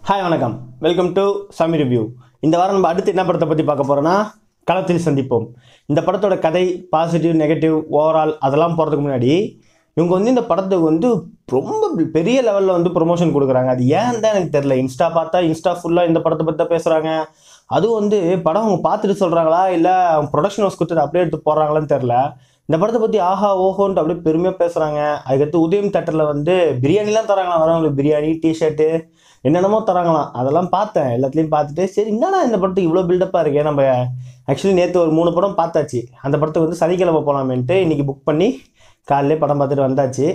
hi வணக்கம் welcome to சாமி review இந்த வாரம் நம்ம அடுத்து என்ன படத்தை பற்றி பார்க்க போகிறோன்னா களத்தில் சந்திப்போம் இந்த படத்தோட கதை பாசிட்டிவ் நெகட்டிவ் ஓவரால் அதெல்லாம் போகிறதுக்கு முன்னாடி இவங்க வந்து இந்த படத்துக்கு வந்து ரொம்ப பெரிய லெவலில் வந்து ப்ரொமோஷன் கொடுக்குறாங்க அது ஏன் தான் எனக்கு தெரில இன்ஸ்டா பார்த்தா இன்ஸ்டா ஃபுல்லாக இந்த படத்தை பற்றி தான் பேசுகிறாங்க அதுவும் வந்து படம் அவங்க பார்த்துட்டு சொல்கிறாங்களா இல்லை ப்ரொடக்ஷன் ஹவுஸ் கொடுத்துட்டு அப்படியே எடுத்து போடுறாங்களான்னு தெரில இந்த படத்தை பற்றி ஆஹா ஓஹோன்ட்டு அப்படியே பெருமையாக பேசுகிறாங்க அதுக்கடுத்து உதயம் தேட்டரில் வந்து பிரியாணிலாம் தராங்களாம் வரவங்களுக்கு பிரியாணி டிஷர்ட்டு என்னென்னமோ தராங்களாம் அதெல்லாம் பார்த்தேன் எல்லாத்துலேயும் பார்த்துட்டு சரி என்னடா இந்த படத்துக்கு இவ்வளோ பில்டப்பாக இருக்கே நம்ம ஆக்சுவலி நேற்று ஒரு மூணு படம் பார்த்தாச்சு அந்த படத்துக்கு வந்து சனிக்கிழமை போகலாமேன்ட்டு இன்றைக்கி புக் பண்ணி காலையிலே படம் பார்த்துட்டு வந்தாச்சு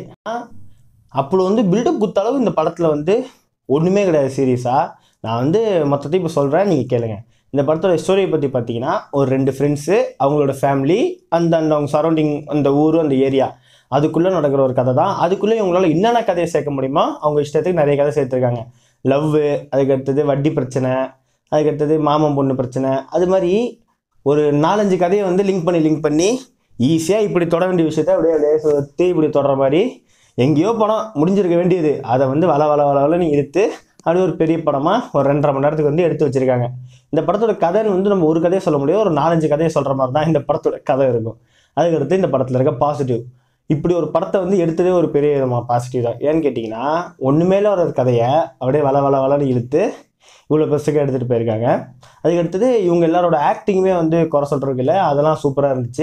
அப்போ வந்து பில்டப் குத்த அளவு இந்த படத்தில் வந்து ஒன்றுமே கிடையாது சீரியஸாக நான் வந்து மொத்தத்தையும் இப்போ சொல்கிறேன் நீங்கள் கேளுங்க இந்த படத்தோட ஸ்டோரியை பற்றி பார்த்தீங்கன்னா ஒரு ரெண்டு ஃப்ரெண்ட்ஸு அவங்களோட ஃபேமிலி அந்த அந்த அவங்க சரௌண்டிங் அந்த ஊர் அந்த ஏரியா அதுக்குள்ளே நடக்கிற ஒரு கதை தான் அதுக்குள்ளே இவங்களால என்னென்ன கதையை சேர்க்க முடியுமோ அவங்க இஷ்டத்துக்கு நிறைய கதை சேர்த்துருக்காங்க லவ்வு அதுக்கடுத்தது வட்டி பிரச்சனை அதுக்கடுத்தது மாமன் பொண்ணு பிரச்சனை அது மாதிரி ஒரு நாலஞ்சு கதையை வந்து லிங்க் பண்ணி லிங்க் பண்ணி ஈஸியாக இப்படி தொட வேண்டிய விஷயத்த அப்படியே அப்படியே சுற்றி இப்படி தொடர மாதிரி எங்கேயோ படம் முடிஞ்சிருக்க வேண்டியது அதை வந்து வள வள வள வளன்னு இழுத்து அப்படியே ஒரு பெரிய படமாக ஒரு ரெண்டரை மணி நேரத்துக்கு வந்து எடுத்து வச்சிருக்காங்க இந்த படத்தோட கதைன்னு வந்து நம்ம ஒரு கதையை சொல்ல முடியாது ஒரு நாலஞ்சு கதையை சொல்கிற மாதிரி தான் இந்த படத்தோட கதை இருக்கும் அதுக்கடுத்து இந்த படத்தில் இருக்க பாசிட்டிவ் இப்படி ஒரு படத்தை வந்து எடுத்ததே ஒரு பெரிய விதமாக பாசிட்டிவ் தான் ஏன்னு கேட்டிங்கன்னா ஒன்றுமேல ஒரு கதையை அப்படியே வள வள வளன்னு இழுத்து இவ்வளோ பெருசுக்கு எடுத்துகிட்டு போயிருக்காங்க அதுக்கடுத்தது இவங்க எல்லாரோட ஆக்டிங்குமே வந்து குறை சொல்கிறதுக்கு இல்லை அதெல்லாம் சூப்பராக இருந்துச்சு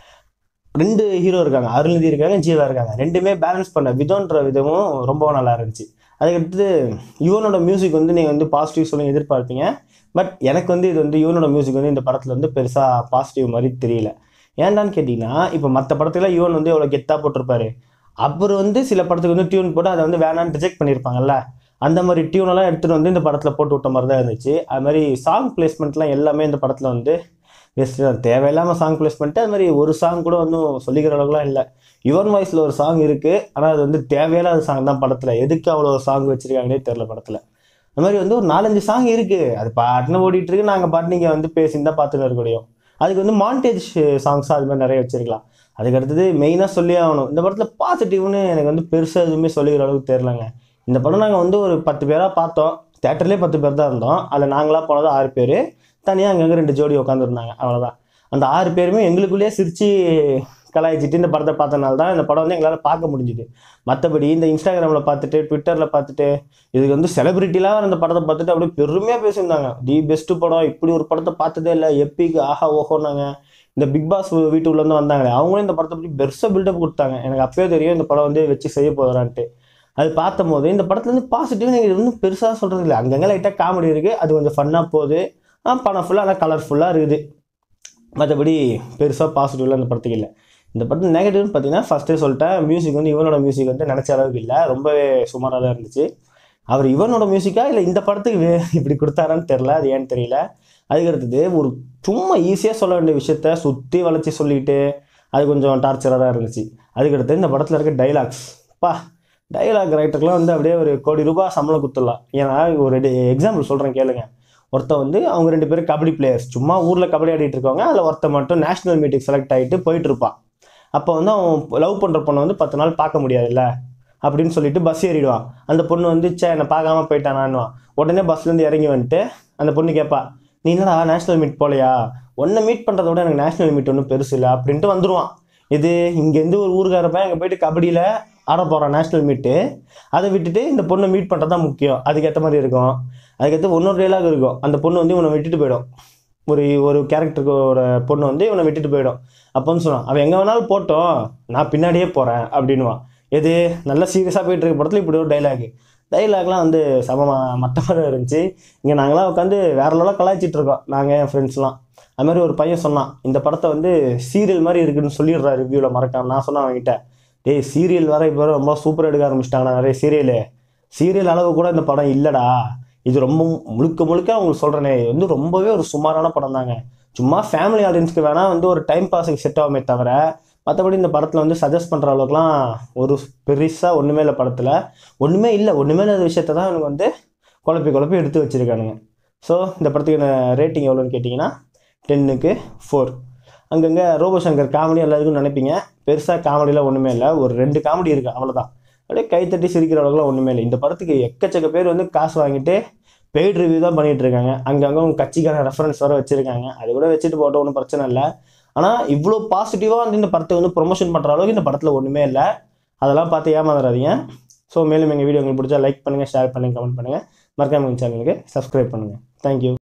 ரெண்டு ஹீரோ இருக்காங்க அருள்நிதி இருக்காங்க ஜீவா இருக்காங்க ரெண்டுமே பேலன்ஸ் பண்ண விதம்ன்ற விதமும் ரொம்ப நல்லா இருந்துச்சு அதுக்கடுத்து யுவனோட மியூசிக் வந்து நீங்கள் வந்து பாசிட்டிவ் சொல்லி எதிர்பார்ப்பீங்க பட் எனக்கு வந்து இது வந்து யுவனோட மியூசிக் வந்து இந்த படத்தில் வந்து பெருசாக பாசிட்டிவ் மாதிரி தெரியல ஏன்டான்னு கேட்டிங்கன்னா இப்போ மற்ற படத்துல யுவன் வந்து எவ்வளோ கெத்தாக போட்டிருப்பாரு அவர் வந்து சில படத்துக்கு வந்து டியூன் போட்டு அதை வந்து வேணான்னு ரிஜெக்ட் பண்ணியிருப்பாங்கல்ல அந்த மாதிரி டியூனெல்லாம் எடுத்துகிட்டு வந்து இந்த படத்தில் போட்டு விட்ட மாதிரி தான் இருந்துச்சு அது மாதிரி சாங் பிளேஸ்மெண்ட்லாம் எல்லாமே இந்த படத்தில் வந்து பெஸ்ட்டு தான் தேவையில்லாமல் சாங் பிளேஸ்மெண்ட்டு அது மாதிரி ஒரு சாங் கூட ஒன்றும் சொல்லிக்கிற அளவுக்குலாம் இல்லை யுவன் வாய்ஸில் ஒரு சாங் இருக்குது ஆனால் அது வந்து தேவையில்லாத சாங் தான் படத்தில் எதுக்கு அவ்வளோ சாங் வச்சுருக்காங்கன்னே தெரில படத்தில் அது மாதிரி வந்து ஒரு நாலஞ்சு சாங் இருக்குது அது பாட்டுன்னு ஓடிட்டு இருக்கு நாங்கள் பாட்டு நீங்கள் வந்து பேசி தான் பார்த்துன்னு இருக்க முடியும் அதுக்கு வந்து மாண்டேஜ் சாங்ஸாக அது மாதிரி நிறைய வச்சிருக்கலாம் அதுக்கு அடுத்தது மெயினாக சொல்லி ஆகணும் இந்த படத்தில் பாசிட்டிவ்னு எனக்கு வந்து பெருசாக எதுவுமே சொல்லிக்கிற அளவுக்கு தெரிலங்க இந்த படம் நாங்கள் வந்து ஒரு பத்து பேராக பார்த்தோம் தேட்டர்லேயே பத்து பேர் தான் இருந்தோம் அதில் நாங்களாக போனது ஆறு பேர் தனியாக அங்கங்கே ரெண்டு ஜோடி உட்காந்துருந்தாங்க அவ்வளோதான் அந்த ஆறு பேருமே எங்களுக்குள்ளேயே சிரித்து கலாய்ச்சிட்டு இந்த படத்தை பார்த்தனால தான் இந்த படம் வந்து எங்களால் பார்க்க முடிஞ்சுது மற்றபடி இந்த இன்ஸ்டாகிராமில் பார்த்துட்டு ட்விட்டரில் பார்த்துட்டு இதுக்கு வந்து செலிபிரிட்டிலாம் இந்த படத்தை பார்த்துட்டு அப்படியே பெருமையாக பேசியிருந்தாங்க தி பெஸ்ட்டு படம் இப்படி ஒரு படத்தை பார்த்ததே இல்லை எப்பிக்கு ஆஹா ஓஹோனாங்க இந்த பிக் பாஸ் வீட்டுக்குள்ளேருந்து வந்தாங்களே அவங்களும் இந்த படத்தை பற்றி பெருசாக பில்டப் கொடுத்தாங்க எனக்கு அப்பயே தெரியும் இந்த படம் வந்து வச்சு செய்ய போகிறான்ட்டு அது பார்த்தம் போது இந்த படத்துல இருந்து பாசிட்டிவ் எனக்கு வந்து பெருசாக சொல்கிறது இல்லை அங்கங்கே லைட்டாக காமெடி இருக்குது அது கொஞ்சம் ஃபன்னாக போகுது ஆ படம் ஃபுல்லாக நல்லா கலர்ஃபுல்லாக இருக்குது மற்றபடி பெருசாக பாசிட்டிவ்லாம் இந்த படத்துக்கு இல்லை இந்த படத்து நெகட்டிவ்னு பார்த்தீங்கன்னா ஃபஸ்ட்டே சொல்லிட்டேன் மியூசிக் வந்து இவனோட மியூசிக் வந்து நினச்ச அளவுக்கு இல்லை ரொம்பவே சுமாராக தான் இருந்துச்சு அவர் இவனோட மியூசிக்கா இல்லை இந்த படத்துக்கு வே இப்படி கொடுத்தாரான்னு தெரில அது ஏன்னு தெரியல அதுக்கு அடுத்தது ஒரு சும்மா ஈஸியாக சொல்ல வேண்டிய விஷயத்த சுற்றி வளைச்சி சொல்லிட்டு அது கொஞ்சம் டார்ச்சராக தான் இருந்துச்சு அதுக்கடுத்து இந்த படத்தில் இருக்க டைலாக்ஸ் பா டைலாக் ரைட்டருக்குலாம் வந்து அப்படியே ஒரு கோடி ரூபாய் சம்பளம் கொடுத்துடலாம் ஏன்னா ஒரு எக்ஸாம்பிள் சொல்கிறேன் கேளுங்க ஒருத்தன் வந்து அவங்க ரெண்டு பேரும் கபடி பிளேயர்ஸ் சும்மா ஊரில் கபடி ஆடிட்டு இருக்காங்க அதில் ஒருத்தன் மட்டும் நேஷனல் மீட்டிங் செலக்ட் ஆகிட்டு போயிட்டு இருப்பான் அப்போ வந்து அவன் லவ் பண்ணுற பொண்ணை வந்து பத்து நாள் பார்க்க முடியாதுல்ல அப்படின்னு சொல்லிட்டு பஸ் ஏறிடுவான் அந்த பொண்ணு வந்து சே என்னை பார்க்காம போயிட்டானான்னுவான் உடனே பஸ்லேருந்து இறங்கி வந்துட்டு அந்த பொண்ணு கேட்பா நீ என்னடா நேஷனல் மீட் போலையா ஒன்றை மீட் பண்ணுறத விட எனக்கு நேஷனல் மீட் ஒன்றும் பெருசு இல்லை அப்படின்ட்டு வந்துடுவான் இது இங்கேருந்து ஒரு ஊருக்காரப்ப அங்கே போயிட்டு கபடியில் ஆட போகிறான் நேஷனல் மீட்டு அதை விட்டுட்டு இந்த பொண்ணை மீட் பண்ணுறது தான் முக்கியம் அதுக்கேற்ற மாதிரி இருக்கும் அதுக்கடுத்து இன்னொரு டைலாக் இருக்கும் அந்த பொண்ணு வந்து இவனை விட்டுட்டு போயிடும் ஒரு ஒரு கேரக்டருக்கோட பொண்ணு வந்து இவனை விட்டுட்டு போயிடும் அப்போன்னு சொன்னான் அவன் எங்கே வேணாலும் போட்டோம் நான் பின்னாடியே போகிறேன் அப்படின்வான் எது நல்லா சீரியஸாக போயிட்டு இருக்க படத்தில் இப்படி ஒரு டைலாக் டைலாக்லாம் வந்து சம மற்ற மாதிரி இருந்துச்சு இங்கே நாங்களாம் உட்காந்து வேற லெவலாக கலாய்ச்சிட்டு இருக்கோம் நாங்கள் என் ஃப்ரெண்ட்ஸ்லாம் அது மாதிரி ஒரு பையன் சொன்னான் இந்த படத்தை வந்து சீரியல் மாதிரி இருக்குன்னு சொல்லிடுறா ரிவ்யூவில் மறக்காம நான் சொன்னேன் அவன்கிட்ட டேய் சீரியல் வர இப்போ ரொம்ப சூப்பராக எடுக்க ஆரம்பிச்சிட்டாங்கண்ணா நிறைய சீரியலு சீரியல் அளவு கூட இந்த படம் இல்லைடா இது ரொம்ப முழுக்க முழுக்க அவங்களுக்கு சொல்கிறேனே இது வந்து ரொம்பவே ஒரு சுமாரான படம் தாங்க சும்மா ஃபேமிலி ஆடியன்ஸ்க்கு வேணால் வந்து ஒரு டைம் பாஸுக்கு செட் ஆகுமே தவிர மற்றபடி இந்த படத்தில் வந்து சஜஸ்ட் பண்ணுற அளவுக்குலாம் ஒரு பெருசாக ஒன்றுமே இல்லை படத்தில் ஒன்றுமே இல்லை ஒன்றுமே இல்லாத விஷயத்த தான் எனக்கு வந்து குழப்பி குழப்பி எடுத்து வச்சுருக்கானுங்க ஸோ இந்த படத்துக்கு ரேட்டிங் எவ்வளோன்னு கேட்டிங்கன்னா டென்னுக்கு ஃபோர் அங்கங்கே ரோபோசங்கர் காமெடி எல்லாருக்கும் நினைப்பீங்க பெருசாக காமெடிலாம் ஒன்றுமே இல்லை ஒரு ரெண்டு காமெடி இருக்குது அவ்வளோதான் அப்படியே கைத்தட்டி சிரிக்கிற அளவுக்குலாம் ஒன்றுமே இல்லை இந்த படத்துக்கு எக்கச்சக்க பேர் வந்து காசு வாங்கிட்டு பெய்ட் ரிவ்யூ தான் பண்ணிட்டு இருக்காங்க அங்கங்கே உங்கள் கட்சிக்கான ரெஃபரன்ஸ் வர வச்சுருக்காங்க அது கூட வச்சுட்டு போட்ட ஒன்றும் பிரச்சனை இல்லை ஆனால் இவ்வளோ பாசிட்டிவாக வந்து இந்த படத்தை வந்து ப்ரொமோஷன் பண்ணுற அளவுக்கு இந்த படத்தில் ஒன்றுமே இல்லை அதெல்லாம் பார்த்து ஏமாந்துடாதீங்க ஸோ மேலும் எங்கள் வீடியோ உங்களுக்கு பிடிச்சா லைக் பண்ணுங்கள் ஷேர் பண்ணுங்கள் கமெண்ட் பண்ணுங்கள் மறக்காம எங்கள் சேனலுக்கு சப்ஸ்கிரைப் பண்ணுங்கள் தேங்க்யூ